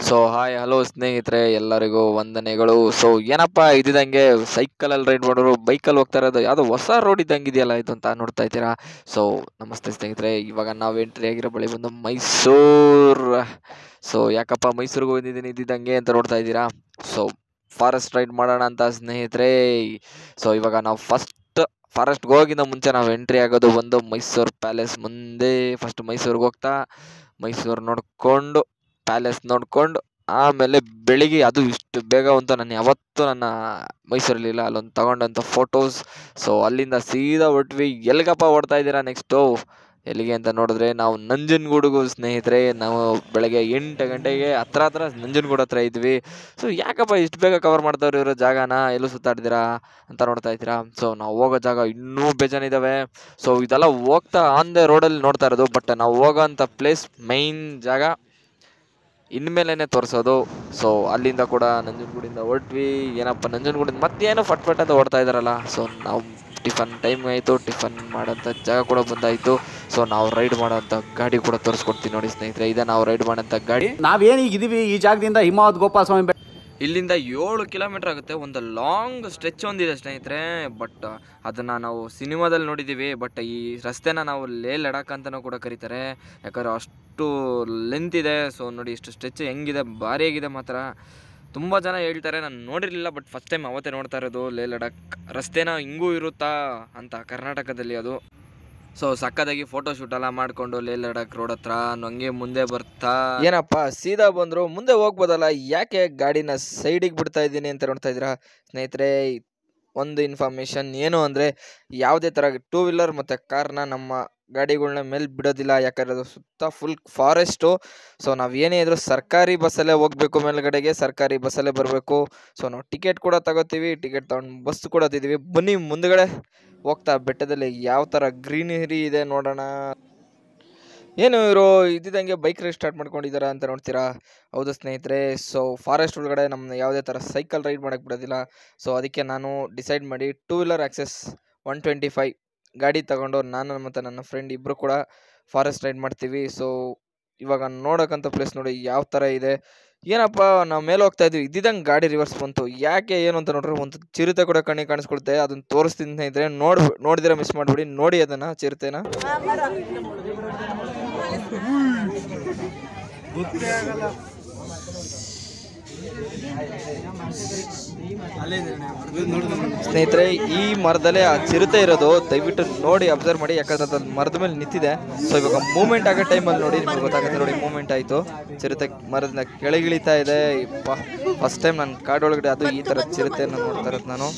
so hi hello ಸ್ನೇಹಿತರೆ ಎಲ್ಲರಿಗೂ ವಂದನೆಗಳು ಸೊ ಏನಪ್ಪ ಇದ್ದಿದಂಗೆ ಸೈಕಲಲ್ಲಿ ರೈಡ್ ಮಾಡೋರು ಬೈಕಲ್ಲಿ ಹೋಗ್ತಾ ಇರೋದು ಯಾವುದೋ ಹೊಸ ರೋಡ್ ಇದ್ದಂಗೆ ಇದೆಯಲ್ಲ ಇದು ಅಂತ ನೋಡ್ತಾ ಇದ್ದೀರಾ ಸೊ ನಮಸ್ತೆ ಸ್ನೇಹಿತರೆ ಇವಾಗ ನಾವು ಎಂಟ್ರಿ ಆಗಿರೋ ಬಳಿ ಬಂದು ಮೈಸೂರು ಸೊ ಯಾಕಪ್ಪ ಮೈಸೂರಿಗೆ ಹೋಗಿದ್ದೀನಿ ಇದ್ದಿದ್ದಂಗೆ ಅಂತ ನೋಡ್ತಾ ಇದ್ದೀರಾ ಸೊ ಫಾರೆಸ್ಟ್ ರೈಡ್ ಮಾಡೋಣ ಅಂತ ಸ್ನೇಹಿತರೆ ಸೊ ಇವಾಗ ನಾವು ಫಸ್ಟ್ ಫಾರೆಸ್ಟ್ಗೆ ಹೋಗಿಂದ ಮುಂಚೆ ನಾವು ಎಂಟ್ರಿ ಆಗೋದು ಒಂದು ಮೈಸೂರು ಪ್ಯಾಲೇಸ್ ಮುಂದೆ ಫಸ್ಟ್ ಮೈಸೂರಿಗೆ ಹೋಗ್ತಾ ಮೈಸೂರು ನೋಡ್ಕೊಂಡು ಪ್ಯಾಲೇಸ್ ನೋಡ್ಕೊಂಡು ಆಮೇಲೆ ಬೆಳಿಗ್ಗೆ ಅದು ಇಷ್ಟು ಬೇಗ ಅಂತ ನಾನು ಯಾವತ್ತೂ ನನ್ನ ಮೈಸೂರಲ್ಲಿಲ್ಲ ಅಲ್ಲೊಂದು ತಗೊಂಡಂಥ ಫೋಟೋಸ್ ಸೊ ಅಲ್ಲಿಂದ ಸೀದಾ ಹೊಟ್ವಿ ಎಲ್ಲಿಗಪ್ಪ ಓಡ್ತಾ ಇದ್ದೀರಾ ನೆಕ್ಸ್ಟು ಎಲ್ಲಿಗೆ ಅಂತ ನೋಡಿದ್ರೆ ನಾವು ನಂಜನಗೂಡಿಗೂ ಸ್ನೇಹಿತರೆ ನಾವು ಬೆಳಗ್ಗೆ ಎಂಟು ಗಂಟೆಗೆ ಹತ್ರ ಹತ್ರ ನಂಜನಗೂಡು ಹತ್ರ ಇದ್ವಿ ಸೊ ಯಾಕಪ್ಪ ಇಷ್ಟು ಬೇಗ ಕವರ್ ಮಾಡ್ತಾವ್ರೆ ಇರೋ ಜಾಗನ ಎಲ್ಲೂ ಸುತ್ತಾಡ್ತೀರಾ ಅಂತ ನೋಡ್ತಾ ಇದ್ದೀರಾ ಸೊ ನಾವು ಹೋಗೋ ಜಾಗ ಇನ್ನೂ ಬೇಜಾನಿದ್ದಾವೆ ಸೊ ಇದೆಲ್ಲ ಹೋಗ್ತಾ ಆನ್ ದ ರೋಡಲ್ಲಿ ನೋಡ್ತಾ ಇರೋದು ಬಟ್ ನಾವು ಹೋಗೋಂಥ ಪ್ಲೇಸ್ ಮೈನ್ ಜಾಗ ಇನ್ಮೇಲೆ ತೋರಿಸೋದು ಸೊ ಅಲ್ಲಿಂದ ಕೂಡ ನಂಜನಗೂಡಿಂದ ಹೊರಟ್ವಿ ಏನಪ್ಪ ನಂಜನಗೂಡಿಂದ ಮತ್ತೇನೋ ಫಟ್ ಫಟ್ ಅಂತ ಓಡ್ತಾ ಇದ್ದಾರಲ್ಲ ಸೊ ನಾವು ಟಿಫನ್ ಟೈಮ್ ಆಯಿತು ಟಿಫನ್ ಮಾಡೋಂಥ ಜಾಗ ಕೂಡ ಬಂದಾಯಿತು ಸೊ ನಾವು ರೈಡ್ ಮಾಡೋಂಥ ಗಾಡಿ ಕೂಡ ತೋರಿಸ್ಕೊಡ್ತೀನಿ ನೋಡಿ ಸ್ನೇಹಿತರೆ ಇದೆ ನಾವು ರೈಡ್ ಮಾಡೋಂಥ ಗಾಡಿ ನಾವೇನು ಈಗ ಇದೀವಿ ಈ ಜಾಗದಿಂದ ಹಿಮಾವತ್ ಗೋಪಾಲ ಸ್ವಾಮಿ ಬೆಟ್ಟ ಇಲ್ಲಿಂದ ಏಳು ಕಿಲೋಮೀಟರ್ ಆಗುತ್ತೆ ಒಂದು ಲಾಂಗ್ ಸ್ಟ್ರೆಚ್ ಒಂದಿದೆ ಸ್ನೇಹಿತರೆ ಬಟ್ ಅದನ್ನು ನಾವು ಸಿನಿಮಾದಲ್ಲಿ ನೋಡಿದ್ದೀವಿ ಬಟ್ ಈ ರಸ್ತೆನ ನಾವು ಲೇ ಲಡಾಖ್ ಅಂತಲೂ ಕೂಡ ಕರೀತಾರೆ ಯಾಕಂದ್ರೆ ಅಷ್ಟು ಲೆಂತ್ ಇದೆ ಸೊ ನೋಡಿ ಇಷ್ಟು ಸ್ಟ್ರೆಚ್ ಹೆಂಗಿದೆ ಭಾರಿ ಆಗಿದೆ ಮಾತ್ರ ತುಂಬ ಜನ ಹೇಳ್ತಾರೆ ನಾನು ನೋಡಿರಲಿಲ್ಲ ಬಟ್ ಫಸ್ಟ್ ಟೈಮ್ ಅವತ್ತೇ ನೋಡ್ತಾ ಇರೋದು ಲೇ ಲಡಾಖ್ ರಸ್ತೆನ ಹಿಂಗೂ ಇರುತ್ತಾ ಅಂತ ಕರ್ನಾಟಕದಲ್ಲಿ ಅದು ಸೊ ಸಕ್ಕದಾಗಿ ಫೋಟೋ ಶೂಟ್ ಎಲ್ಲ ಮಾಡ್ಕೊಂಡು ಲೇ ಲಡಾಖ್ ರೋಡ್ ಹತ್ರ ಹಂಗೆ ಮುಂದೆ ಬರ್ತಾ ಏನಪ್ಪ ಸೀದಾ ಬಂದ್ರು ಮುಂದೆ ಹೋಗ್ಬೋದಲ್ಲ ಯಾಕೆ ಗಾಡಿನ ಸೈಡಿಗೆ ಬಿಡ್ತಾ ಇದ್ದೀನಿ ಅಂತ ನೋಡ್ತಾ ಇದ್ದೀರಾ ಸ್ನೇಹಿತರೆ ಒಂದು ಇನ್ಫಾರ್ಮೇಷನ್ ಏನು ಅಂದರೆ ಯಾವುದೇ ಥರ ಟೂ ವೀಲರ್ ಮತ್ತು ಕಾರ್ನ ನಮ್ಮ ಗಾಡಿಗಳ್ನ ಮೇಲೆ ಬಿಡೋದಿಲ್ಲ ಯಾಕಂದರೆ ಅದು ಸುತ್ತ ಫುಲ್ ಫಾರೆಸ್ಟು ಸೊ ನಾವು ಏನೇ ಇದ್ರೂ ಸರ್ಕಾರಿ ಬಸ್ಸಲ್ಲೇ ಹೋಗಬೇಕು ಮೇಲ್ಗಡೆಗೆ ಸರ್ಕಾರಿ ಬಸ್ಸಲ್ಲೇ ಬರಬೇಕು ಸೊ ನಾವು ಟಿಕೆಟ್ ಕೂಡ ತಗೋತೀವಿ ಟಿಕೆಟ್ ತಗೊಂಡು ಬಸ್ ಕೂಡ ಹತ್ತಿದ್ದೀವಿ ಬನ್ನಿ ಮುಂದ್ಗಡೆ ಹೋಗ್ತಾ ಬೆಟ್ಟದಲ್ಲಿ ಯಾವ ಥರ ಗ್ರೀನರಿ ಇದೆ ನೋಡೋಣ ಏನು ಇವರು ಇದ್ದಿದ್ದಂಗೆ ಬೈಕ್ ರೈಡ್ ಸ್ಟಾರ್ಟ್ ಮಾಡ್ಕೊಂಡಿದ್ದಾರಾ ಅಂತ ನೋಡ್ತೀರಾ ಹೌದು ಸ್ನೇಹಿತರೆ ಸೊ ಫಾರೆಸ್ಟ್ ಒಳಗಡೆ ನಮ್ಮನ್ನ ಯಾವುದೇ ಥರ ಸೈಕಲ್ ರೈಡ್ ಮಾಡೋಕ್ಕೆ ಬಿಡೋದಿಲ್ಲ ಸೊ ಅದಕ್ಕೆ ನಾನು ಡಿಸೈಡ್ ಮಾಡಿ two wheeler Access one twenty five ಗಾಡಿ ತಗೊಂಡು ನಾನು ಮತ್ತು ನನ್ನ ಫ್ರೆಂಡ್ ಇಬ್ಬರು ಕೂಡ ಫಾರೆಸ್ಟ್ ರೈಡ್ ಮಾಡ್ತೀವಿ ಸೊ ಇವಾಗ ನೋಡೋಕ್ಕಂಥ ಪ್ಲೇಸ್ ನೋಡಿ ಯಾವ ಥರ ಇದೆ ಏನಪ್ಪ ನಾವು ಮೇಲೆ ಹೋಗ್ತಾ ಇದ್ವಿ ಇದ್ದಿದ್ದಂಗೆ ಗಾಡಿ ರಿವರ್ಸ್ ಬಂತು ಯಾಕೆ ಏನು ಅಂತ ನೋಡ್ರೆ ಒಂದು ಚಿರತೆ ಕೂಡ ಕಣ್ಣಿಗೆ ಕಾಣಿಸ್ಕೊಳುತ್ತೆ ಅದನ್ನ ತೋರಿಸ್ತೀನಿ ಸ್ನೇಹಿತರೆ ನೋಡ್ ನೋಡಿದಿರ ಮಿಸ್ ಮಾಡಿಬಿಡಿ ನೋಡಿ ಅದನ್ನು ಚಿರತೆನ ಸ್ನೇಹಿತರೆ ಈ ಮರದಲ್ಲೇ ಆ ಚಿರತೆ ಇರೋದು ದಯವಿಟ್ಟು ನೋಡಿ ಅಬ್ಸರ್ವ್ ಮಾಡಿ ಯಾಕಂದ್ರೆ ಅದು ಮರದ ಮೇಲೆ ನಿಂತಿದೆ ಸೊ ಇವಾಗ ಮೂವ್ಮೆಂಟ್ ಆಗೋ ಟೈಮಲ್ಲಿ ನೋಡಿ ನಿಮ್ಗೆ ಗೊತ್ತಾಗುತ್ತೆ ನೋಡಿ ಮೂವ್ಮೆಂಟ್ ಆಯಿತು ಚಿರತೆ ಮರದಿಂದ ಕೆಳಗಿಳಿತಾ ಇದೆ ಫಸ್ಟ್ ಟೈಮ್ ನಾನು ಕಾಡೊಳಗಡೆ ಅದು ಈ ಥರ ಚಿರತೆಯನ್ನು ನೋಡ್ತಾ ಇರೋದು ನಾನು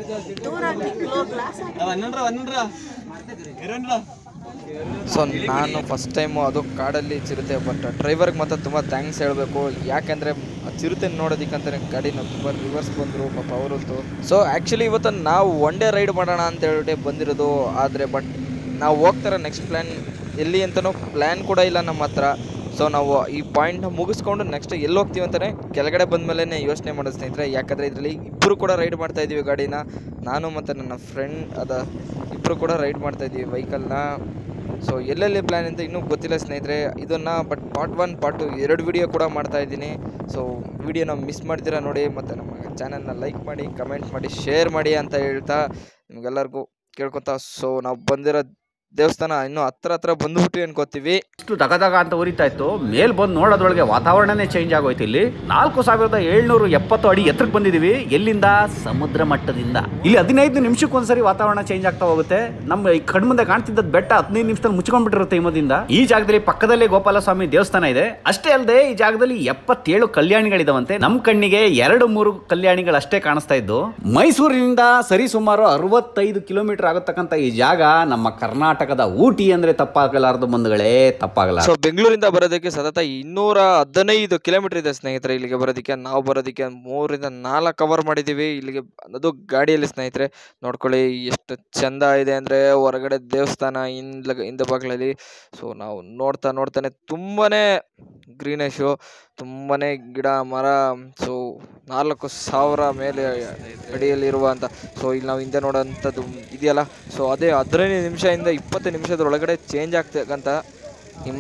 ಸೊ ನಾನು ಫಸ್ಟ್ ಟೈಮು ಅದು ಕಾಡಲ್ಲಿ ಚಿರತೆ ಬಟ್ ಡ್ರೈವರ್ಗೆ ಮಾತ್ರ ತುಂಬ ಥ್ಯಾಂಕ್ಸ್ ಹೇಳಬೇಕು ಯಾಕೆಂದರೆ ಆ ಚಿರತೆ ನೋಡೋದಕ್ಕಂತಾನೆ ಗಾಡಿ ನಾವು ತುಂಬ ರಿವರ್ಸ್ ಬಂದರು ಪಾಪ ಅವರದ್ದು ಸೊ ಆ್ಯಕ್ಚುಲಿ ಇವತ್ತು ನಾವು ಒನ್ ಡೇ ರೈಡ್ ಮಾಡೋಣ ಅಂತ ಹೇಳ್ಬಿಟ್ಟು ಬಂದಿರೋದು ಆದರೆ ಬಟ್ ನಾವು ಹೋಗ್ತಾರ ನೆಕ್ಸ್ಟ್ ಪ್ಲ್ಯಾನ್ ಎಲ್ಲಿ ಅಂತಲೂ ಪ್ಲ್ಯಾನ್ ಕೂಡ ಇಲ್ಲ ನಮ್ಮ ಹತ್ರ ಸೊ ನಾವು ಈ ಪಾಯಿಂಟ್ನ ಮುಗಿಸ್ಕೊಂಡು ನೆಕ್ಸ್ಟ್ ಎಲ್ಲಿ ಹೋಗ್ತೀವಿ ಅಂತಲೇ ಕೆಳಗಡೆ ಬಂದಮೇಲೆ ಯೋಚನೆ ಮಾಡೋದು ಸ್ನೇಹಿತರೆ ಯಾಕಂದರೆ ಇದರಲ್ಲಿ ಇಬ್ಬರು ಕೂಡ ರೈಡ್ ಮಾಡ್ತಾ ಇದ್ದೀವಿ ಗಾಡಿನ ನಾನು ಮತ್ತು ನನ್ನ ಫ್ರೆಂಡ್ ಅದ ಇಬ್ಬರು ಕೂಡ ರೈಡ್ ಮಾಡ್ತಾ ಇದ್ದೀವಿ ವೆಹಿಕಲ್ನ ಸೊ ಎಲ್ಲೆಲ್ಲಿ ಪ್ಲ್ಯಾನ್ ಅಂತ ಇನ್ನೂ ಗೊತ್ತಿಲ್ಲ ಸ್ನೇಹಿತರೆ ಇದನ್ನು but part one part two ಎರಡು ವಿಡಿಯೋ ಕೂಡ ಮಾಡ್ತಾ ಇದ್ದೀನಿ ಸೊ ವಿಡಿಯೋನ ಮಿಸ್ ಮಾಡ್ತೀರಾ ನೋಡಿ ಮತ್ತು ನಮ್ಮ ಚಾನಲ್ನ ಲೈಕ್ ಮಾಡಿ ಕಮೆಂಟ್ ಮಾಡಿ ಶೇರ್ ಮಾಡಿ ಅಂತ ಹೇಳ್ತಾ ನಿಮ್ಗೆಲ್ಲರಿಗೂ ಕೇಳ್ಕೊತಾ ಸೊ ನಾವು ಬಂದಿರೋ ದೇವಸ್ಥಾನ ಇನ್ನೂ ಹತ್ರ ಹತ್ರ ಬಂದ್ಬಿಟ್ಟು ಅನ್ಕೋತೀವಿ ಇಷ್ಟು ದಗ ದಗ ಅಂತ ಉರಿತಾ ಇತ್ತು ಮೇಲ್ ಬಂದು ನೋಡೋದ್ರೊಳಗೆ ವಾತಾವರಣನೇ ಚೇಂಜ್ ಆಗೋಯ್ತು ಇಲ್ಲಿ ನಾಲ್ಕು ಸಾವಿರದ ಏಳ್ನೂರು ಎಪ್ಪತ್ತು ಅಡಿ ಎತ್ತರಕ್ಕೆ ಬಂದಿದೀವಿ ಎಲ್ಲಿಂದ ಸಮುದ್ರ ಮಟ್ಟದಿಂದ ಇಲ್ಲಿ ಹದಿನೈದು ನಿಮಿಷಕ್ಕೆ ಒಂದ್ಸರಿ ವಾತಾವರಣ ಚೇಂಜ್ ಆಗ್ತಾ ಹೋಗುತ್ತೆ ನಮ್ಮ ಈ ಕಣ್ಮುಂದೆ ಕಾಣ್ತಿದ್ದ ಬೆಟ್ಟ ಹದಿನೈದು ನಿಮಿಷದಲ್ಲಿ ಮುಚ್ಕೊಂಡ್ಬಿಟ್ಟಿರುತ್ತೆ ಹಿಮದಿಂದ ಈ ಜಾಗದಲ್ಲಿ ಪಕ್ಕದಲ್ಲೇ ಗೋಪಾಲಸ್ವಾಮಿ ದೇವಸ್ಥಾನ ಇದೆ ಅಷ್ಟೇ ಅಲ್ಲದೆ ಈ ಜಾಗದಲ್ಲಿ ಎಪ್ಪತ್ತೇಳು ಕಲ್ಯಾಣಿಗಳಿದಾವಂತೆ ನಮ್ಮ ಕಣ್ಣಿಗೆ ಎರಡು ಮೂರು ಕಲ್ಯಾಣಿಗಳು ಅಷ್ಟೇ ಕಾಣಿಸ್ತಾ ಇದ್ದು ಮೈಸೂರಿನಿಂದ ಸರಿ ಸುಮಾರು ಅರವತ್ತೈದು ಕಿಲೋಮೀಟರ್ ಆಗತಕ್ಕಂತ ಈ ಜಾಗ ನಮ್ಮ ಕರ್ನಾಟಕದ ಊಟಿ ಅಂದ್ರೆ ತಪ್ಪಾಗಲಾರದು ಬಂಧುಗಳೇ ತಪ್ಪಾಗಲಾರ ಸೊ ಬೆಂಗಳೂರಿಂದ ಬರೋದಕ್ಕೆ ಸತತ ಇನ್ನೂರ ಹದಿನೈದು ಕಿಲೋಮೀಟರ್ ಇದೆ ಸ್ನೇಹಿತರೆ ಇಲ್ಲಿಗೆ ಬರೋದಕ್ಕೆ ನಾವು ಬರೋದಕ್ಕೆ ಮೂರಿಂದ ನಾಲ್ಕು ಕವರ್ ಮಾಡಿದ್ದೀವಿ ಇಲ್ಲಿಗೆ ಅದು ಗಾಡಿಯಲ್ಲಿ ಸ್ನೇಹಿತರೆ ನೋಡ್ಕೊಳ್ಳಿ ಎಷ್ಟು ಚಂದ ಇದೆ ಅಂದರೆ ಹೊರಗಡೆ ದೇವಸ್ಥಾನ ಹಿಂದ್ಲ ಹಿಂದೆ ಬಾಗಿಲಲ್ಲಿ ಸೊ ನಾವು ನೋಡ್ತಾ ನೋಡ್ತಾನೆ ತುಂಬಾನೇ ಗ್ರೀನೇಶು ತುಂಬಾನೇ ಗಿಡ ಮರ ಸೊ ನಾಲ್ಕು ಸಾವಿರ ಮೇಲೆ ಅಡಿಯಲ್ಲಿರುವಂಥ ಸೊ ಇಲ್ಲಿ ನಾವು ಹಿಂದೆ ನೋಡೋಂಥದ್ದು ಇದೆಯಲ್ಲ ಸೊ ಅದೇ ಹದಿನೈದು ನಿಮಿಷದಿಂದ ಇಪ್ಪತ್ತು ನಿಮಿಷದ ಒಳಗಡೆ ಚೇಂಜ್ ಆಗ್ತಕ್ಕಂಥ ಹಿಮ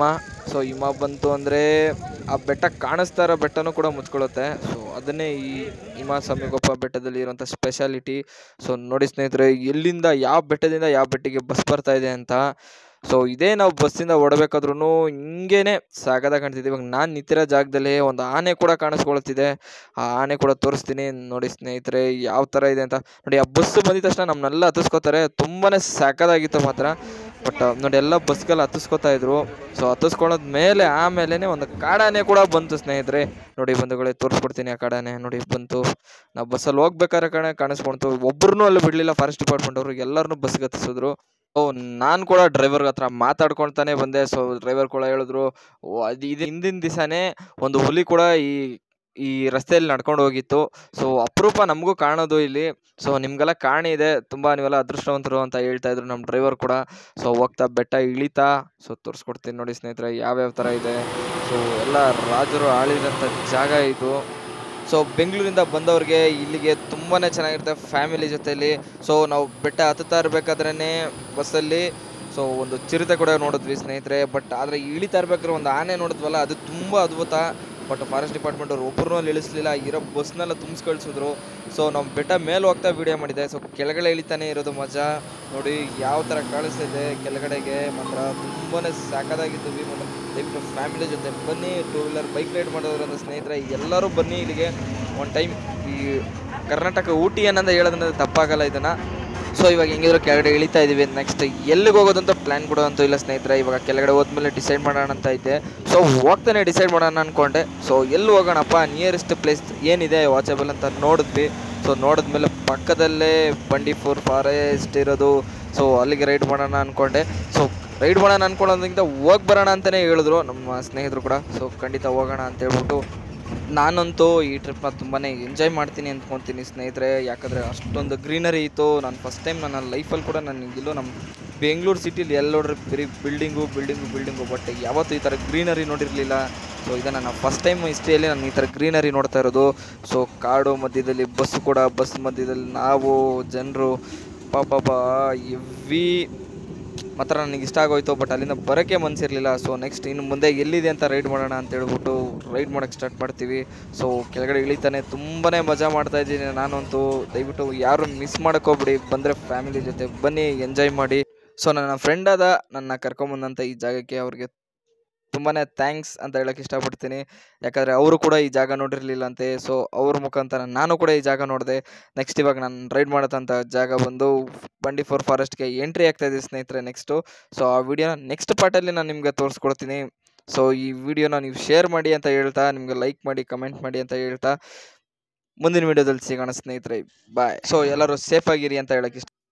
ಸೊ ಹಿಮ ಬಂತು ಅಂದರೆ ಆ ಬೆಟ್ಟ ಕಾಣಿಸ್ತಾ ಇರೋ ಬೆಟ್ಟನೂ ಕೂಡ ಮುಚ್ಕೊಳ್ಳುತ್ತೆ ಸೊ ಅದನ್ನೇ ಈ ಹಿಮ ಸಮೀಗೊಪ್ಪ ಬೆಟ್ಟದಲ್ಲಿ ಇರುವಂಥ ಸ್ಪೆಷಾಲಿಟಿ ಸೊ ನೋಡಿ ಸ್ನೇಹಿತರೆ ಎಲ್ಲಿಂದ ಯಾವ ಬೆಟ್ಟದಿಂದ ಯಾವ ಬೆಟ್ಟಿಗೆ ಬಸ್ ಬರ್ತಾ ಇದೆ ಅಂತ ಸೊ ಇದೇ ನಾವು ಬಸ್ಸಿಂದ ಓಡಬೇಕಾದ್ರೂ ಹಿಂಗೇನೆ ಸಾಗದ ಕಾಣ್ತಿದೆ ಇವಾಗ ನಾನು ನಿಂತಿರೋ ಜಾಗದಲ್ಲಿ ಒಂದು ಆನೆ ಕೂಡ ಕಾಣಿಸ್ಕೊಳ್ತಿದೆ ಆ ಆನೆ ಕೂಡ ತೋರಿಸ್ತೀನಿ ನೋಡಿ ಸ್ನೇಹಿತರೆ ಯಾವ ಥರ ಇದೆ ಅಂತ ನೋಡಿ ಆ ಬಸ್ ಬಂದಿದ ತಕ್ಷಣ ನಮ್ಮನ್ನೆಲ್ಲ ಹತ್ತಿಸ್ಕೋತಾರೆ ತುಂಬಾ ಸಾಕದಾಗಿತ್ತು ಮಾತ್ರ ಬಟ್ ನೋಡಿ ಎಲ್ಲ ಬಸ್ಗೆಲ್ಲ ಹತ್ತಿಸ್ಕೊತಾ ಇದ್ರು ಸೊ ಹತ್ತಿಸ್ಕೊಳ್ಳೋದ್ ಮೇಲೆ ಆಮೇಲೆ ಒಂದು ಕಾಡಾನೆ ಕೂಡ ಬಂತು ಸ್ನೇಹಿತರೆ ನೋಡಿ ಬಂಧುಗಳೇ ತೋರಿಸ್ಕೊಡ್ತೀನಿ ಆ ಕಾಡಾನೆ ನೋಡಿ ಬಂತು ನಾವು ಬಸ್ಸಲ್ಲಿ ಹೋಗ್ಬೇಕಾದ್ರೆ ಕಣೆ ಕಾಣಿಸ್ಕೊಂತು ಒಬ್ರು ಅಲ್ಲಿ ಬಿಡಲಿಲ್ಲ ಫಾರೆಸ್ಟ್ ಡಿಪಾರ್ಟ್ಮೆಂಟ್ ಅವರು ಎಲ್ಲರನ್ನೂ ಬಸ್ಗೆ ಹತ್ತಿಸಿದ್ರು ಓ ನಾನು ಕೂಡ ಡ್ರೈವರ್ ಹತ್ರ ಮಾತಾಡ್ಕೊಳ್ತಾನೆ ಬಂದೆ ಸೊ ಡ್ರೈವರ್ ಕೂಡ ಹೇಳಿದ್ರು ಓ ಅದು ಇದು ಹಿಂದಿನ ದಿವಸನೇ ಒಂದು ಹುಲಿ ಕೂಡ ಈ ಈ ರಸ್ತೆಯಲ್ಲಿ ನಡ್ಕೊಂಡು ಹೋಗಿತ್ತು ಸೊ ಅಪರೂಪ ನಮಗೂ ಕಾಣೋದು ಇಲ್ಲಿ ಸೊ ನಿಮ್ಗೆಲ್ಲ ಕಾಣಿ ಇದೆ ತುಂಬ ನೀವೆಲ್ಲ ಅದೃಷ್ಟವಂತರು ಅಂತ ಹೇಳ್ತಾ ಇದ್ರು ನಮ್ಮ ಡ್ರೈವರ್ ಕೂಡ ಸೊ ಹೋಗ್ತಾ ಬೆಟ್ಟ ಇಳಿತಾ ಸೊ ತೋರಿಸ್ಕೊಡ್ತೀನಿ ನೋಡಿ ಸ್ನೇಹಿತರೆ ಯಾವ್ಯಾವ ಥರ ಇದೆ ಸೊ ಎಲ್ಲ ರಾಜರು ಆಳಿದಂಥ ಜಾಗ ಇದು ಸೊ ಬೆಂಗಳೂರಿಂದ ಬಂದವ್ರಿಗೆ ಇಲ್ಲಿಗೆ ತುಂಬಾ ಚೆನ್ನಾಗಿರುತ್ತೆ ಫ್ಯಾಮಿಲಿ ಜೊತೆಲಿ ಸೊ ನಾವು ಬೆಟ್ಟ ಹತ್ತುತ್ತಾ ಇರಬೇಕಾದ್ರೇ ಬಸ್ಸಲ್ಲಿ ಸೊ ಒಂದು ಚಿರತೆ ಕೂಡ ನೋಡಿದ್ವಿ ಸ್ನೇಹಿತರೆ ಬಟ್ ಆದರೆ ಇಳಿತಾ ಇರ್ಬೇಕಾದ್ರೆ ಒಂದು ಆನೆ ನೋಡಿದ್ವಲ್ಲ ಅದು ತುಂಬ ಅದ್ಭುತ ಬಟ್ ಫಾರೆಸ್ಟ್ ಡಿಪಾರ್ಟ್ಮೆಂಟ್ ಅವ್ರು ಒಬ್ಬರನ್ನೂ ಅಲ್ಲಿ ಇಳಿಸ್ಲಿಲ್ಲ ಇರೋ ಬಸ್ನೆಲ್ಲ ತುಂಬಿಸಿ ಕಳಿಸಿದ್ರು ಸೊ ನಾವು ಬೆಟ್ಟ ಮೇಲೆ ಹೋಗ್ತಾ ವಿಡಿಯೋ ಮಾಡಿದೆ ಸೊ ಕೆಳಗಡೆ ಇಳಿತಾನೆ ಇರೋದು ಮಜಾ ನೋಡಿ ಯಾವ ಥರ ಕಾಣಿಸ್ತಿದೆ ಕೆಳಗಡೆಗೆ ಮಾತ್ರ ತುಂಬಾ ಸಾಕಾಗಿತ್ತು ವ್ಯೂ ಮಾತ್ರ ದಯವಿಟ್ಟು ಫ್ಯಾಮಿಲಿ ಜೊತೆ ಬನ್ನಿ ಟೂ ವೀಲರ್ ಬೈಕ್ ರೈಡ್ ಮಾಡೋದ್ರಿಂದ ಸ್ನೇಹಿತರೆ ಎಲ್ಲರೂ ಬನ್ನಿ ಇಲ್ಲಿಗೆ ಒನ್ ಟೈಮ್ ಈ ಕರ್ನಾಟಕ ಊಟಿ ಅನ್ನೋದು ಹೇಳೋದ್ರಿಂದ ತಪ್ಪಾಗಲ್ಲ ಇದನ್ನು ಸೊ ಇವಾಗ ಹೆಂಗಿದ್ರು ಕೆಳಗಡೆ ಇಳಿತಾ ಇದೀವಿ ನೆಕ್ಸ್ಟ್ ಎಲ್ಲಿಗೆ ಹೋಗೋದಂತ ಪ್ಲ್ಯಾನ್ ಕೂಡ ಅಂತೂ ಇಲ್ಲ ಸ್ನೇಹಿತರೆ ಇವಾಗ ಕೆಳಗಡೆ ಹೋದ್ಮೇಲೆ ಡಿಸೈಡ್ ಮಾಡೋಣ ಅಂತ ಇದ್ದೆ ಸೊ ಹೋಗ್ತಾನೆ ಡಿಸೈಡ್ ಮಾಡೋಣ ಅನ್ಕೊಂಡೆ ಸೊ ಎಲ್ಲಿ ಹೋಗೋಣಪ್ಪ ನಿಯರೆಸ್ಟ್ ಪ್ಲೇಸ್ ಏನಿದೆ ವಾಚಬಲ್ ಅಂತ ನೋಡಿದ್ವಿ ಸೊ ನೋಡಿದ್ಮೇಲೆ ಪಕ್ಕದಲ್ಲೇ ಬಂಡಿ ಫೋರ್ ಫಾರೆಸ್ಟ್ ಇರೋದು ಸೊ ಅಲ್ಲಿಗೆ ರೈಡ್ ಮಾಡೋಣ ಅನ್ಕೊಂಡೆ ಸೊ ರೈಡ್ ಮಾಡೋಣ ಅನ್ಕೊಳ್ಳೋದ್ರಿಂದ ಹೋಗಿ ಬರೋಣ ಅಂತಲೇ ಹೇಳಿದ್ರು ನಮ್ಮ ಸ್ನೇಹಿತರು ಕೂಡ ಸೊ ಖಂಡಿತ ಹೋಗೋಣ ಅಂತ ಹೇಳ್ಬಿಟ್ಟು ನಾನಂತೂ ಈ ಟ್ರಿಪ್ನ ತುಂಬಾ ಎಂಜಾಯ್ ಮಾಡ್ತೀನಿ ಅಂದ್ಕೊತೀನಿ ಸ್ನೇಹಿತರೆ ಯಾಕಂದರೆ ಅಷ್ಟೊಂದು ಗ್ರೀನರಿ ಇತ್ತು ನಾನು ಫಸ್ಟ್ ಟೈಮ್ ನನ್ನ ಲೈಫಲ್ಲಿ ಕೂಡ ನಾನು ಇಲ್ಲೂ ನಮ್ಮ ಬೆಂಗಳೂರು ಸಿಟಿಲಿ ಎಲ್ಲ ನೋಡ್ರಿ ಬರೀ ಬಿಲ್ಡಿಂಗು ಬಿಲ್ಡಿಂಗು ಬಿಲ್ಡಿಂಗು ಬಟ್ ಯಾವತ್ತೂ ಈ ಥರ ಗ್ರೀನರಿ ನೋಡಿರಲಿಲ್ಲ ಸೊ ಇದನ್ನು ನಾನು ಫಸ್ಟ್ ಟೈಮ್ ಹಿಸ್ಟ್ರಿಯಲ್ಲಿ ನಾನು ಈ ಥರ ಗ್ರೀನರಿ ನೋಡ್ತಾ ಇರೋದು ಸೊ ಕಾಡು ಮಧ್ಯದಲ್ಲಿ ಬಸ್ಸು ಕೂಡ ಬಸ್ ಮಧ್ಯದಲ್ಲಿ ನಾವು ಜನರು ಪಾಪ ಎವ್ವಿ ಮಾತ್ರ ನನಗೆ ಇಷ್ಟ ಆಗೋಯ್ತು ಬಟ್ ಅಲ್ಲಿಂದ ಬರೋಕ್ಕೆ ಮನಸ್ಸಿರಲಿಲ್ಲ ಸೊ ನೆಕ್ಸ್ಟ್ ಇನ್ನು ಮುಂದೆ ಎಲ್ಲಿದೆ ಅಂತ ರೈಡ್ ಮಾಡೋಣ ಅಂತ ಹೇಳ್ಬಿಟ್ಟು ರೈಡ್ ಮಾಡೋಕ್ಕೆ ಸ್ಟಾರ್ಟ್ ಮಾಡ್ತೀವಿ ಸೊ ಕೆಳಗಡೆ ಇಳಿತಾನೆ ತುಂಬಾ ಮಜಾ ಮಾಡ್ತಾ ಇದ್ದೀನಿ ನಾನಂತೂ ದಯವಿಟ್ಟು ಯಾರು ಮಿಸ್ ಮಾಡೋಕ್ಕೋಗ್ಬಿಡಿ ಬಂದರೆ ಫ್ಯಾಮಿಲಿ ಜೊತೆ ಬನ್ನಿ ಎಂಜಾಯ್ ಮಾಡಿ ಸೊ ನನ್ನ ಫ್ರೆಂಡ್ ಆದ ನನ್ನ ಕರ್ಕೊಂಬಂದಂಥ ಈ ಜಾಗಕ್ಕೆ ಅವ್ರಿಗೆ ತುಂಬಾ ಥ್ಯಾಂಕ್ಸ್ ಅಂತ ಹೇಳಕ್ಕೆ ಇಷ್ಟಪಡ್ತೀನಿ ಯಾಕಂದರೆ ಅವರು ಕೂಡ ಈ ಜಾಗ ನೋಡಿರಲಿಲ್ಲ ಅಂತೆ ಸೊ ಅವ್ರ ಮುಖಾಂತರ ನಾನು ಕೂಡ ಈ ಜಾಗ ನೋಡಿದೆ ನೆಕ್ಸ್ಟ್ ಇವಾಗ ನಾನು ರೈಡ್ ಮಾಡೋದಂಥ ಜಾಗ ಬಂದು ಬಂಡಿ ಫೋರ್ ಫಾರೆಸ್ಟ್ಗೆ ಎಂಟ್ರಿ ಆಗ್ತಾ ಇದೆ ಸ್ನೇಹಿತರೆ ನೆಕ್ಸ್ಟು ಸೊ ಆ ವಿಡಿಯೋನ ನೆಕ್ಸ್ಟ್ ಪಾರ್ಟಲ್ಲಿ ನಾನು ನಿಮಗೆ ತೋರಿಸ್ಕೊಡ್ತೀನಿ ಸೊ ಈ ವಿಡಿಯೋನ ನೀವು ಶೇರ್ ಮಾಡಿ ಅಂತ ಹೇಳ್ತಾ ನಿಮಗೆ ಲೈಕ್ ಮಾಡಿ ಕಮೆಂಟ್ ಮಾಡಿ ಅಂತ ಹೇಳ್ತಾ ಮುಂದಿನ ವಿಡಿಯೋದಲ್ಲಿ ಸಿಗೋಣ ಸ್ನೇಹಿತರೆ ಬಾಯ್ ಸೊ ಎಲ್ಲರೂ ಸೇಫ್ ಆಗಿರಿ ಅಂತ ಹೇಳಕ್ಕೆ ಇಷ್ಟ